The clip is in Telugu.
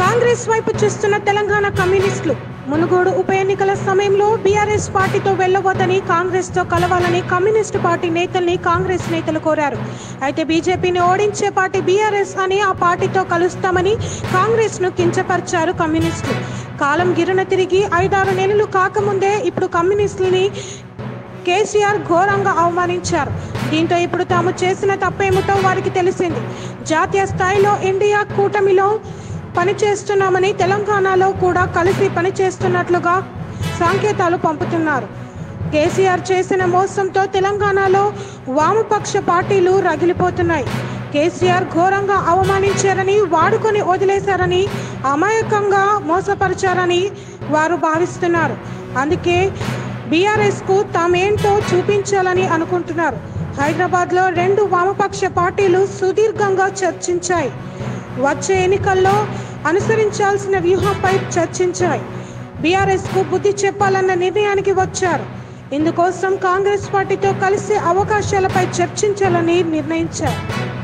కాంగ్రెస్ వైపు చూస్తున్న తెలంగాణ కమ్యూనిస్టులు మునుగోడు ఉప ఎన్నికల సమయంలో బీఆర్ఎస్ పార్టీతో వెళ్లవద్దని కాంగ్రెస్ తో కలవాలని కమ్యూనిస్టు పార్టీ నేతల్ని కాంగ్రెస్ నేతలు కోరారు అయితే బీజేపీని ఓడించే పార్టీ బీఆర్ఎస్ అని ఆ పార్టీతో కలుస్తామని కాంగ్రెస్ ను కించపరిచారు కమ్యూనిస్టులు కాలం గిరున తిరిగి ఐదారు నెలలు కాకముందే ఇప్పుడు కమ్యూనిస్టులని కేసీఆర్ ఘోరంగా అవమానించారు దీంతో ఇప్పుడు తాము చేసిన తప్పేమిటో వారికి తెలిసింది జాతీయ స్థాయిలో ఇండియా కూటమిలో పనిచేస్తున్నామని తెలంగాణలో కూడా కలిసి పనిచేస్తున్నట్లుగా సంకేతాలు పంపుతున్నారు కేసీఆర్ చేసిన మోసంతో తెలంగాణలో వామపక్ష పార్టీలు రగిలిపోతున్నాయి కేసీఆర్ ఘోరంగా అవమానించారని వాడుకొని వదిలేశారని అమాయకంగా మోసపరిచారని వారు భావిస్తున్నారు అందుకే బీఆర్ఎస్ కు తామేంటో చూపించాలని అనుకుంటున్నారు హైదరాబాద్ లో రెండు వామపక్ష పార్టీలు సుదీర్ఘంగా చర్చించాయి వచ్చే ఎన్నికల్లో అనుసరించాల్సిన వ్యూహంపై చర్చించాయి బీఆర్ఎస్ కు బుద్ధి చెప్పాలన్న నిర్ణయానికి వచ్చారు ఇందుకోసం కాంగ్రెస్ పార్టీతో కలిసి అవకాశాలపై చర్చించాలని నిర్ణయించారు